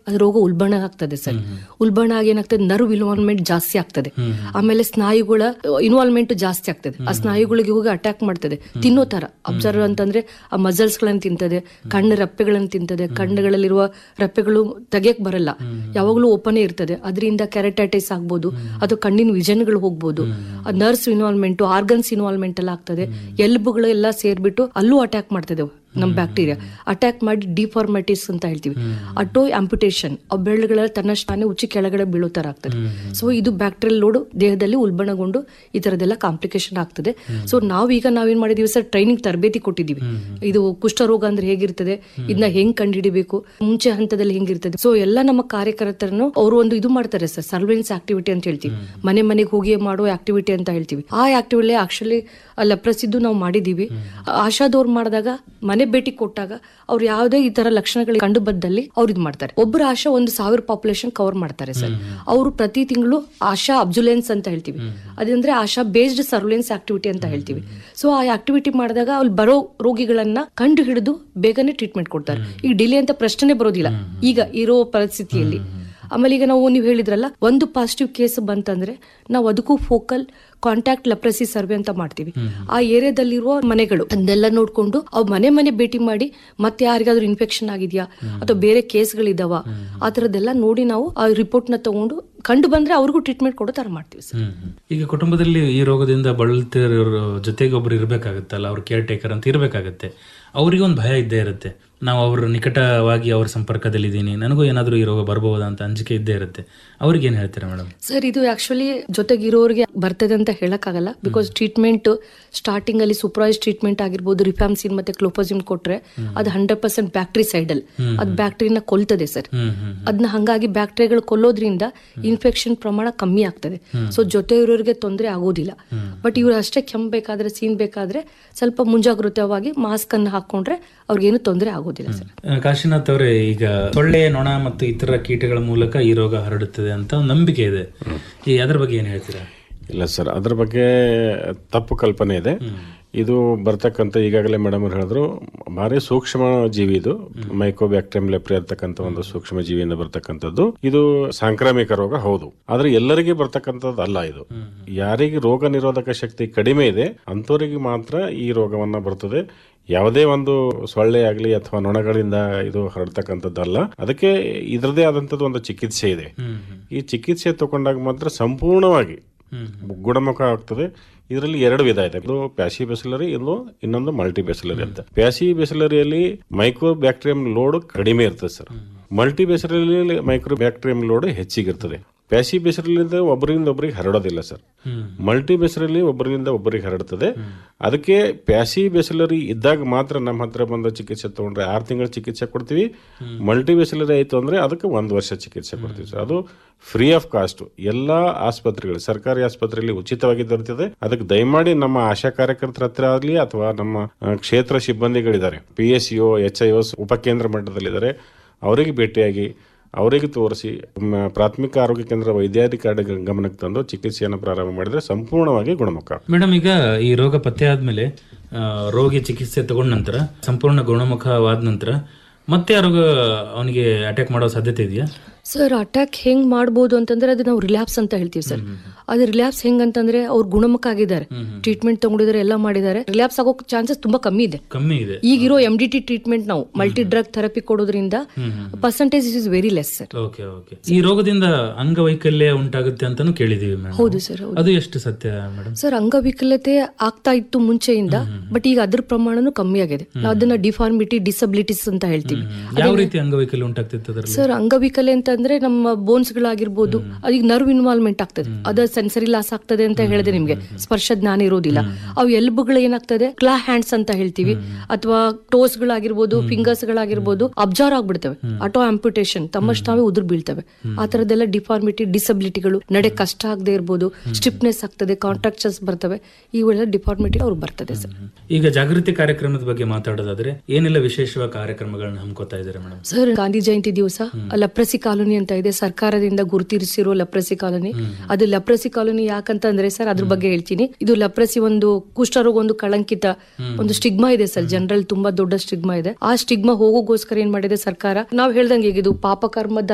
ಅದು ರೋಗ ಉಲ್ಬಣ ಆಗ್ತದೆ ಸರ್ ಉಲ್ಬಣ ಆಗಿ ಏನಾಗ್ತದೆ ನರ್ವ್ ಇನ್ವಾಲ್ವ್ಮೆಂಟ್ ಜಾಸ್ತಿ ಆಗ್ತದೆ ಆಮೇಲೆ ಸ್ನಾಯುಗಳ ಇನ್ವಾಲ್ವ್ಮೆಂಟ್ ಜಾಸ್ತಿ ಆಗ್ತದೆ ಆ ಸ್ನಾಯುಗಳಿಗೆ ಹೋಗಿ ಅಟ್ಯಾಕ್ ಮಾಡ್ತದೆ ತಿನ್ನೋ ತರ ಅಬ್ಸರ್ವ್ ಅಂತಂದ್ರೆ ಆ ಮಸಲ್ಸ್ ಗಳನ್ನ ತಿಂತದೆ ಕಣ್ಣು ರೆಪ್ಪೆಗಳನ್ನ ತಿಂತದೆ ಕಣ್ಣುಗಳಲ್ಲಿರುವ ರೆಪ್ಪೆಗಳು ತೆಗಿಯಕ್ ಬರಲ್ಲ ಯಾವಾಗಲೂ ಓಪನ್ ಇರ್ತದೆ ಅದರಿಂದ ಕೆರೆಟೈಟಿಸ್ ಆಗ್ಬೋದು ಅಥವಾ ಕಣ್ಣಿನ ವಿಷನ್ಗಳು ಹೋಗ್ಬೋದು ನರ್ವ್ಸ್ ಇನ್ವಾಲ್ವ್ಮೆಂಟ್ ಆರ್ಗನ್ಸ್ ಇನ್ವಾಲ್ವ್ಮೆಂಟ್ ಎಲ್ಲ ಆಗ್ತದೆ ಎಲ್ಬುಗಳು ಎಲ್ಲ ಸೇರ್ಬಿಟ್ಟು ಅಲ್ಲೂ ಅಟ್ಯಾಕ್ ಮಾಡ್ತದೆ ನಮ್ಮ ಬ್ಯಾಕ್ಟೀರಿಯಾ ಅಟ್ಯಾಕ್ ಮಾಡಿ ಡಿಫಾರ್ಮೆಟಿಸ್ ಅಂತ ಹೇಳ್ತೀವಿ ಅಟೋ ಆಂಪುಟೇಷನ್ ಆ ಬೆರಳುಗಳ ತನ್ನಷ್ಟಾನೆ ಉಚ್ಚಿ ಕೆಳಗಡೆ ಬೀಳೋ ತರ ಆಗ್ತದೆ ಸೊ ಇದು ಬ್ಯಾಕ್ಟೀರಿಯಲ್ ಲೋಡ್ ದೇಹದಲ್ಲಿ ಉಲ್ಬಣಗೊಂಡು ಈ ತರದೆಲ್ಲ ಕಾಂಪ್ಲಿಕೇಶನ್ ಆಗ್ತದೆ ಸೊ ನಾವೀಗ ನಾವೇನ್ ಮಾಡಿದೀವಿ ಸರ್ ಟ್ರೈನಿಂಗ್ ತರಬೇತಿ ಕೊಟ್ಟಿದ್ದೀವಿ ಇದು ಕುಷ್ಠರೋಗ ಅಂದ್ರೆ ಹೇಗಿರ್ತದೆ ಇದನ್ನ ಹೆಂಗ್ ಕಂಡುಹಿಡಿಬೇಕು ಮುಂಚೆ ಹಂತದಲ್ಲಿ ಹೆಂಗಿರ್ತದೆ ಸೊ ಎಲ್ಲ ನಮ್ಮ ಕಾರ್ಯಕರ್ತರನ್ನು ಅವರು ಒಂದು ಇದು ಮಾಡ್ತಾರೆ ಸರ್ ಸರ್ವೆಲೆನ್ಸ್ ಆಕ್ಟಿವಿಟಿ ಅಂತ ಹೇಳ್ತೀವಿ ಮನೆ ಮನೆಗೆ ಹೋಗಿ ಮಾಡೋ ಆಕ್ಟಿವಿಟಿ ಅಂತ ಹೇಳ್ತೀವಿ ಆ ಆಕ್ಟಿವಿಟಿ ಆಕ್ಚುಲಿ ಲಪ್ರಸಿದ್ದು ನಾವು ಮಾಡಿದೀವಿ ಆಶಾದವ್ರು ಮಾಡಿದಾಗ ಮನೆ ಭೇಟಿ ಕೊಟ್ಟಾಗ ಅವ್ರು ಯಾವುದೇ ಈ ತರ ಲಕ್ಷಣಗಳು ಕಂಡು ಬಂದಲ್ಲಿ ಅವ್ರು ಇದು ಮಾಡ್ತಾರೆ ಒಬ್ಬರು ಆಶಾ ಒಂದು ಸಾವಿರ ಪಾಪ್ಯುಲೇಷನ್ ಕವರ್ ಮಾಡ್ತಾರೆ ಸರ್ ಅವರು ಪ್ರತಿ ತಿಂಗಳು ಆಶಾ ಅಬ್ಸುಲೆನ್ಸ್ ಅಂತ ಹೇಳ್ತೀವಿ ಅದಂದ್ರೆ ಆಶಾ ಬೇಸ್ಡ್ ಸರ್ವೆಲೆನ್ಸ್ ಆಕ್ಟಿವಿಟಿ ಅಂತ ಹೇಳ್ತೀವಿ ಸೊ ಆ ಆಕ್ಟಿವಿಟಿ ಮಾಡಿದಾಗ ಅಲ್ಲಿ ಬರೋ ರೋಗಿಗಳನ್ನ ಕಂಡು ಹಿಡಿದು ಬೇಗನೆ ಟ್ರೀಟ್ಮೆಂಟ್ ಕೊಡ್ತಾರೆ ಈಗ ಡಿಲೇ ಅಂತ ಪ್ರಶ್ನೆ ಬರೋದಿಲ್ಲ ಈಗ ಇರೋ ಪರಿಸ್ಥಿತಿಯಲ್ಲಿ ಆಮೇಲೆ ಈಗ ನಾವು ನೀವು ಹೇಳಿದ್ರಲ್ಲ ಒಂದು ಪಾಸಿಟಿವ್ ಕೇಸ್ ಬಂತಂದ್ರೆ ನಾವು ಅದಕ್ಕೂ ಫೋಕಲ್ ಕಾಂಟ್ಯಾಕ್ಟ್ ಲೆಪ್ರಸಿ ಸರ್ವೆ ಅಂತ ಮಾಡ್ತೀವಿ ಆ ಏರಿಯಾದಲ್ಲಿರುವ ಮನೆಗಳು ಅದನ್ನೆಲ್ಲ ನೋಡ್ಕೊಂಡು ಅವ್ ಮನೆ ಮನೆ ಭೇಟಿ ಮಾಡಿ ಮತ್ತೆ ಯಾರಿಗಾದ್ರೂ ಇನ್ಫೆಕ್ಷನ್ ಆಗಿದ್ಯಾ ಅಥವಾ ಬೇರೆ ಕೇಸ್ಗಳಿದಾವ ಆ ತರದ್ದೆಲ್ಲ ನೋಡಿ ನಾವು ಆ ರಿಪೋರ್ಟ್ ನ ತಗೊಂಡು ಕಂಡು ಬಂದ್ರೆ ಅವ್ರಿಗೂ ಟ್ರೀಟ್ಮೆಂಟ್ ಕೊಡೋ ತರ ಮಾಡ್ತೀವಿ ಸರ್ ಹ್ಮ್ ಹ್ಮ್. ಈಗ ಕುಟುಂಬದಲ್ಲಿ ಈ ರೋಗದಿಂದ ಬಳಲ್ತಿರೋರ ಜೊತೆಗೆ ಒಬ್ರು ಇರ್ಬೇಕಾಗತ್ತಲ್ಲ ಅವ್ರ ಕೇರ್ ಟೇಕರ್ ಅಂತ ಇರ್ಬೇಕಾಗತ್ತೆ ಅವರಿಗೆ ಒಂದು ಭಯ ಇದ್ದೇ ಇರುತ್ತೆ ನಾವು ಅವ್ರ ನಿಕಟವಾಗಿ ಅವ್ರ ಸಂಪರ್ಕದಲ್ಲಿ ಇದ್ದೀನಿ ನನಗೂ ಏನಾದರೂ ಈ ರೋಗ ಬರ್ಬಹುದಾ ಅಂತ ಅಂಜಿಕೆ ಇದ್ದೇ ಇರುತ್ತೆ ಅವ್ರಿಗೆ ಏನ್ ಹೇಳ್ತೀರಾ ಮೇಡಮ್ ಸರ್ ಇದು ಆಕ್ಚುಲಿ ಜೊತೆಗಿರೋರಿಗೆ ಬರ್ತದೆ ಅಂತ ಹೇಳಕ್ಕಾಗಲ್ಲ ಬಿಕಾಸ್ ಟ್ರೀಟ್ಮೆಂಟ್ ಸ್ಟಾರ್ಟಿಂಗ್ ಅಲ್ಲಿ ಸೂಪರ್ವೈಸ್ ಟ್ರೀಟ್ಮೆಂಟ್ ಆಗಿರ್ಬೋದು ರಿಫ್ಯಾಮ್ಸಿನ್ ಮತ್ತೆ ಕ್ಲೋಪೋಸಿನ್ ಕೊಟ್ರೆ ಅದು ಹಂಡ್ರೆಡ್ ಪರ್ಸೆಂಟ್ ಬ್ಯಾಕ್ಟ್ರಿ ಸೈಡಲ್ ಅದು ಬ್ಯಾಕ್ಟೀರಿಯನ ಕೊಲ್ತದೆ ಸರ್ ಹ್ಮ್ ಹ್ಮ್ ಅದನ್ನ ಹಂಗಾಗಿ ಬ್ಯಾಕ್ಟೀರಿಯಾಗಳು ಕೊಲ್ಲೋದ್ರಿಂದ ಇನ್ಫೆಕ್ಷನ್ ಪ್ರಮಾಣ ಕಮ್ಮಿ ಆಗ್ತದೆ ಸೊ ಜೊತೆ ಇರೋರಿಗೆ ತೊಂದರೆ ಆಗೋದಿಲ್ಲ ಬಟ್ ಇವ್ರು ಅಷ್ಟೇ ಕೆಮ್ಮಬೇಕಾದ್ರೆ ಸೀನ್ ಬೇಕಾದ್ರೆ ಸ್ವಲ್ಪ ಮುಂಜಾಗ್ರತವಾಗಿ ಮಾಸ್ಕ್ ಅನ್ನು ಹಾಕೊಂಡ್ರೆ ಅವ್ರಿಗೇನು ತೊಂದರೆ ಆಗೋದಿಲ್ಲ ಸರ್ ಆ, ಕಾಶಿನಾಥ್ ಅವರೇ ಈಗ ಸೊಳ್ಳೆ ನೊಣ ಮತ್ತು ಇತರ ಕೀಟಗಳ ಮೂಲಕ ಈ ರೋಗ ಹರಡುತ್ತದೆ ಅಂತ ಒಂದು ನಂಬಿಕೆ ಇದೆ ಈ ಅದ್ರ ಬಗ್ಗೆ ಏನ್ ಹೇಳ್ತೀರಾ ಇಲ್ಲ ಸರ್ ಅದ್ರ ಬಗ್ಗೆ ತಪ್ಪು ಕಲ್ಪನೆ ಇದೆ ಇದು ಬರ್ತಕ್ಕಂಥ ಈಗಾಗಲೇ ಮೇಡಮ್ ಅವ್ರು ಹೇಳಿದ್ರು ಭಾರಿ ಸೂಕ್ಷ್ಮ ಜೀವಿ ಇದು ಮೈಕೋಬ್ಯಾಕ್ಟೀರಿಯಂ ಲೆಪ್ರಿ ಅಂತಕ್ಕಂಥ ಒಂದು ಸೂಕ್ಷ್ಮ ಜೀವಿಯಿಂದ ಬರ್ತಕ್ಕಂಥದ್ದು ಇದು ಸಾಂಕ್ರಾಮಿಕ ರೋಗ ಹೌದು ಆದ್ರೆ ಎಲ್ಲರಿಗೆ ಬರ್ತಕ್ಕಂಥದ್ದು ಅಲ್ಲ ಇದು ಯಾರಿಗೆ ರೋಗ ನಿರೋಧಕ ಶಕ್ತಿ ಕಡಿಮೆ ಇದೆ ಅಂಥವರಿಗೆ ಮಾತ್ರ ಈ ರೋಗವನ್ನ ಬರ್ತದೆ ಯಾವುದೇ ಒಂದು ಸೊಳ್ಳೆ ಆಗಲಿ ಅಥವಾ ನೊಣಗಳಿಂದ ಇದು ಹರಡ್ತಕ್ಕಂಥದ್ದಲ್ಲ ಅದಕ್ಕೆ ಇದರದೇ ಆದಂಥದ್ದು ಒಂದು ಚಿಕಿತ್ಸೆ ಇದೆ ಈ ಚಿಕಿತ್ಸೆ ತಗೊಂಡಾಗ ಮಾತ್ರ ಸಂಪೂರ್ಣವಾಗಿ ಗುಣಮುಖ ಆಗ್ತದೆ ಇದರಲ್ಲಿ ಎರಡು ವಿಧ ಇದೆ ಇದು ಪ್ಯಾಸಿ ಬೆಸಿಲರಿ ಇದು ಇನ್ನೊಂದು ಮಲ್ಟಿ ಬೆಸಿಲರಿ ಅಂತ ಪ್ಯಾಸಿ ಬೆಸಿಲರಿಯಲ್ಲಿ ಮೈಕ್ರೋ ಬ್ಯಾಕ್ಟೀರಿಯಂ ಲೋಡ್ ಕಡಿಮೆ ಇರ್ತದೆ ಸರ್ ಮಲ್ಟಿ ಬೆಸಿಲರಿಯಲ್ಲಿ ಮೈಕ್ರೋ ಬ್ಯಾಕ್ಟೀರಿಯಂ ಲೋಡ್ ಹೆಚ್ಚಿಗಿರ್ತದೆ ಪ್ಯಾಸಿ ಬೆಸರಲಿಂದ ಒಬ್ಬರಿಂದ ಒಬ್ಬರಿಗೆ ಹರಡೋದಿಲ್ಲ ಸರ್ ಮಲ್ಟಿ ಬೆಸರಲ್ಲಿ ಒಬ್ಬರಿಂದ ಒಬ್ಬರಿಗೆ ಹರಡ್ತದೆ ಅದಕ್ಕೆ ಪ್ಯಾಸಿ ಬೆಸಲರಿ ಇದ್ದಾಗ ಮಾತ್ರ ನಮ್ಮ ಹತ್ರ ಬಂದ ಚಿಕಿತ್ಸೆ ತಗೊಂಡ್ರೆ ಆರು ತಿಂಗಳ ಚಿಕಿತ್ಸೆ ಕೊಡ್ತೀವಿ ಮಲ್ಟಿ ಬೆಸಲರಿ ಆಯಿತು ಅಂದ್ರೆ ಅದಕ್ಕೆ ಒಂದು ವರ್ಷ ಚಿಕಿತ್ಸೆ ಕೊಡ್ತೀವಿ ಸರ್ ಅದು ಫ್ರೀ ಆಫ್ ಕಾಸ್ಟ್ ಎಲ್ಲಾ ಆಸ್ಪತ್ರೆಗಳು ಸರ್ಕಾರಿ ಆಸ್ಪತ್ರೆಯಲ್ಲಿ ಉಚಿತವಾಗಿ ದೊರೆತಿದೆ ಅದಕ್ಕೆ ದಯಮಾಡಿ ನಮ್ಮ ಆಶಾ ಕಾರ್ಯಕರ್ತರ ಹತ್ರ ಆಗಲಿ ಅಥವಾ ನಮ್ಮ ಆ, ಕ್ಷೇತ್ರ ಸಿಬ್ಬಂದಿಗಳಿದ್ದಾರೆ P S U H I ಒಸ್ ಉಪಕೇಂದ್ರ ಮಟ್ಟದಲ್ಲಿದ್ದಾರೆ ಅವರಿಗೆ ಭೇಟಿಯಾಗಿ ಅವರಿಗೆ ತೋರಿಸಿ ಮ, ಪ್ರಾಥಮಿಕ ಆರೋಗ್ಯ ಕೇಂದ್ರ ವೈದ್ಯಾಧಿಕಾರಿ ಗ- ಗಮನಕ್ಕೆ ತಂದು ಚಿಕಿತ್ಸೆಯನ್ನು ಪ್ರಾರಂಭ ಮಾಡಿದ್ರೆ ಸಂಪೂರ್ಣವಾಗಿ ಗುಣಮುಖ ಮೇಡಮ್ ಈಗ ಈ ರೋಗ ಪತ್ತೆ ಆದ್ಮೇಲೆ ಆ, ರೋಗಿ ಚಿಕಿತ್ಸೆ ತಗೊಂಡ ನಂತರ ಸಂಪೂರ್ಣ ಗುಣಮುಖವಾದ ನಂತರ ಮತ್ತೆ ಆ ರೋಗ ಅವನಿಗೆ ಅಟ್ಯಾಕ್ ಮಾಡೋ ಸಾಧ್ಯತೆ ಇದೆಯಾ ಸರ್ ಅಟ್ಯಾಕ್ ಹೆಂಗ್ ಮಾಡ್ಬೋದು ಅಂತಂದ್ರೆ ಅದು ನಾವು ರಿಲ್ಯಾಪ್ಸ್ ಅಂತ ಹೇಳ್ತೀವಿ ಸರ್ ಅದು ರಿಲ್ಯಾಪ್ಸ್ ಹೆಂಗ್ ಅಂತಂದ್ರೆ ಅವ್ರು ಗುಣಮುಖ ಆಗಿದ್ದಾರೆ ಟ್ರೀಟ್ಮೆಂಟ್ ತಗೊಂಡಿದ್ದಾರೆ ಎಲ್ಲ ಮಾಡಿದ್ದಾರೆ ರಿಲ್ಯಾಪ್ಸ್ ಆಗೋ ಚಾನ್ಸಸ್ ತುಂಬಾ ಕಮ್ಮಿ ಇದೆ ಕಮ್ಮಿ ಇದೆ ಈಗಿರೋ ಎಂ ಡಿ ಟಿ ಟ್ರೀಟ್ಮೆಂಟ್ ನಾವು ಮಲ್ಟಿ ಡ್ರಗ್ ಥೆರಪಿ ಕೊಡೋದ್ರಿಂದ percentage is very less sir okay okay ಈ ರೋಗದಿಂದ ಅಂಗವೈಕಲ್ಯ ಉಂಟಾಗುತ್ತೆ ಅಂತಾನು ಕೇಳಿದೀವಿ ಮೇಡಮ್ ಹೌದು ಸರ್ ಹೌದು ಅದು ಎಷ್ಟು ಸತ್ಯ ಮೇಡಮ್ ಸರ್ ಅಂಗವಿಕಲತೆ ಆಗ್ತಾ ಇತ್ತು ಮುಂಚೆಯಿಂದ ಬಟ್ ಈಗ ಅದ್ರ ಪ್ರಮಾಣನೂ ಕಮ್ಮಿ ಆಗಿದೆ ನಾವು ಅದನ್ನ ಡಿಫಾರ್ಮಿಟಿ ಡಿಸಬಿಲಿಟೀಸ್ ಅಂತ ಹೇಳ್ತೀವಿ ಯಾವ ರೀತಿ ಅಂಗವೈಕಲ್ಯ ಉಂಟಾಗ್ತಿತ್ತು ಅದರಲ್ಲಿ ಸರ್ ಅಂಗವಿಕಲೆ ಅಂತಂದ್ರೆ ನಮ್ಮ ಬೋನ್ಸ್ ಗಳಾಗಿರ್ಬೋದು ಅದೀಗ ನರ್ವ್ ಇನ್ವಾಲ್ವ್ಮೆಂಟ್ ಆಗ್ತದೆ ಅದ ಸೆನ್ಸರಿ ಲಾಸ್ ಆಗ್ತದೆ ಅಂತ ಹೇಳಿದೆ ನಿಮ್ಗೆ ಸ್ಪರ್ಶ ಜ್ಞಾನ ಇರೋದಿಲ್ಲ ಅವು ಎಲ್ಬುಗಳು ಏನಾಗ್ತದೆ ಕ್ಲಾ ಹ್ಯಾಂಡ್ಸ್ ಅಂತ ಹೇಳ್ತೀವಿ ಅಥವಾ ಟೋಸ್ ಗಳಾಗಿರ್ಬೋದು ಫಿಂಗರ್ಸ್ ಗಳಾಗಿರ್ಬೋದು ಅಬ್ಸರ್ವ್ ಆಗ್ಬಿಡ್ತವೆ ಆಟೋ ಆಂಪ್ಯುಟೇಷನ್ ತಮ್ಮಷ್ಟು ತಾವೇ ಉದುರು ಬೀಳ್ತವೆ ಆ ತರದೆಲ್ಲ ಡಿಫಾರ್ಮಿಟಿ ಡಿಸಬಿಲಿಟಿಗಳು ನಡೆ ಕಷ್ಟ ಆಗದೆ ಇರ್ಬೋದು ಸ್ಟಿಫ್ನೆಸ್ ಆಗ್ತದೆ ಕಾಂಟ್ರಾಕ್ಚರ್ಸ್ ಬರ್ತವೆ ಇವೆಲ್ಲ ಡಿಫಾರ್ಮಿಟಿ ಅವ್ರಿಗೆ ಬರ್ತದೆ ಸರ್ ಈಗ ಜಾಗೃತಿ ಕಾರ್ಯಕ್ರಮದ ಬಗ್ಗೆ ಮಾತಾಡೋದಾದ್ರೆ ಏನೆಲ್ಲ ವಿಶೇಷವಾದ ಕಾರ್ಯಕ್ರಮಗಳನ್ನ ಹಮ್ಕೋತಾ ಇದ್ದಾರೆ ಮೇಡಮ್ ಸರ್ ಗಾಂಧಿ ಜಯಂತಿ ದಿವಸ ಲಪ್ರಸಿ ಕಾಲೋನಿ ಅಂತ ಇದೆ ಸರ್ಕಾರದಿಂದ ಗುರುತಿಸಿರೋ ಲಪ್ರಸಿ ಕಾಲೋನಿ ಅದು ಲಪ್ರಸಿ ಕಾಲೋನಿ ಯಾಕಂತಂದ್ರೆ ಸರ್ ಅದ್ರ ಬಗ್ಗೆ ಹೇಳ್ತೀನಿ ಇದು ಲಪ್ರಸಿ ಒಂದು ಕುಷ್ಠರೋಗ ಒಂದು ಕಳಂಕಿತ ಒಂದು ಸ್ಟಿಗ್ಮಾ ಇದೆ ಸರ್ ಜನರಲ್ ತುಂಬಾ ದೊಡ್ಡ ಸ್ಟಿಗ್ಮಾ ಇದೆ ಆ ಸ್ಟಿಗ್ಮಾ ಹೋಗೋಗೋಸ್ಕರ ಏನ್ ಮಾಡಿದೆ ಸರ್ಕಾರ ನಾವ್ ಹೇಳ್ದಂಗೆ ಈಗ ಇದು ಪಾಪಕರ್ಮದ